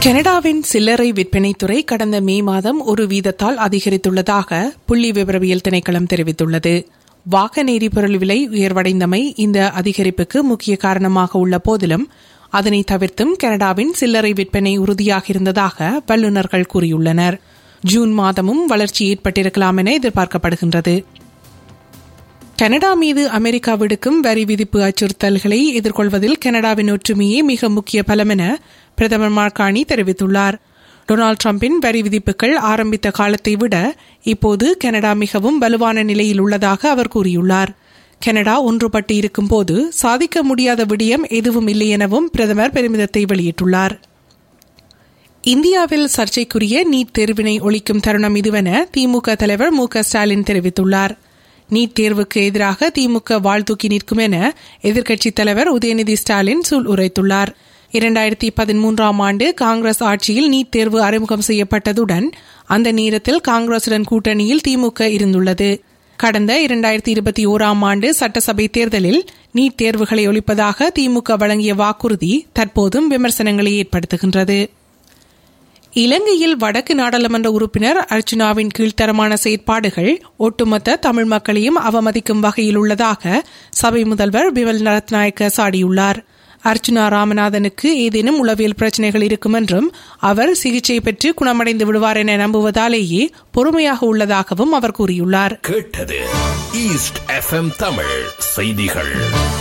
கனடாவின் சில்லறை விற்பனைத் துறை கடந்த மே மாதம் ஒரு வீதத்தால் அதிகரித்துள்ளதாக புள்ளி விவரவியல் திணைக்களம் தெரிவித்துள்ளது வாகன எரிபொருள் விலை உயர்வடைந்தமை இந்த அதிகரிப்புக்கு முக்கிய காரணமாக உள்ள போதிலும் அதனை தவிர்த்தும் கனடாவின் சில்லறை விற்பனை உறுதியாக இருந்ததாக வல்லுநர்கள் கூறியுள்ளனர் ஜூன் மாதமும் வளர்ச்சி ஏற்பட்டிருக்கலாம் என எதிர்பார்க்கப்படுகின்றது கனடா மீது அமெரிக்கா விடுக்கும் வரி விதிப்பு அச்சுறுத்தல்களை எதிர்கொள்வதில் கனடாவின் ஒற்றுமையே மிக முக்கிய பலம் என பிரதமர் மார்கானி தெரிவித்துள்ளார் டொனால்டு டிரம்பின் வரி விதிப்புகள் ஆரம்பித்த காலத்தை விட இப்போது கனடா மிகவும் வலுவான நிலையில் உள்ளதாக அவர் கூறியுள்ளார் கனடா ஒன்றுபட்டு இருக்கும்போது சாதிக்க முடியாத விடயம் எதுவும் இல்லை எனவும் பிரதமர் பெருமிதத்தை வெளியிட்டுள்ளார் இந்தியாவில் சர்ச்சைக்குரிய நீட் தேர்வினை ஒழிக்கும் தருணம் இதுவென திமுக தலைவர் மு க ஸ்டாலின் தெரிவித்துள்ளார் நீட் தேர்வுக்கு எதிராக திமுக வாழ்தூக்கி நிற்கும் என எதிர்க்கட்சித் தலைவர் உதயநிதி ஸ்டாலின் சூள் உரைத்துள்ளார் இரண்டாயிரத்தி பதிமூன்றாம் ஆண்டு காங்கிரஸ் ஆட்சியில் நீட் தேர்வு அறிமுகம் செய்யப்பட்டதுடன் அந்த நேரத்தில் காங்கிரசுடன் கூட்டணியில் திமுக இருந்துள்ளது கடந்த இரண்டாயிரத்தி இருபத்தி ஓராம் ஆண்டு சட்டசபை தேர்தலில் நீட் தேர்வுகளை ஒழிப்பதாக திமுக வழங்கிய வாக்குறுதி தற்போதும் விமர்சனங்களை ஏற்படுத்துகின்றது இலங்கையில் வடக்கு நாடாளுமன்ற உறுப்பினர் அர்ச்சுனாவின் கீழ்த்தரமான செயற்பாடுகள் ஒட்டுமொத்த தமிழ் மக்களையும் அவமதிக்கும் வகையில் உள்ளதாக சபை முதல்வர் பிமல் ரத்நாயக்க சாடியுள்ளார் அர்ச்சுனா ராமநாதனுக்கு ஏதேனும் உளவியல் பிரச்சினைகள் இருக்கும் என்றும் அவர் சிகிச்சை பெற்று குணமடைந்து விடுவார் என நம்புவதாலேயே பொறுமையாக உள்ளதாகவும் அவர் கூறியுள்ளார் கேட்டது ஈஸ்ட் எஃப்எம் தமிழ் செய்திகள்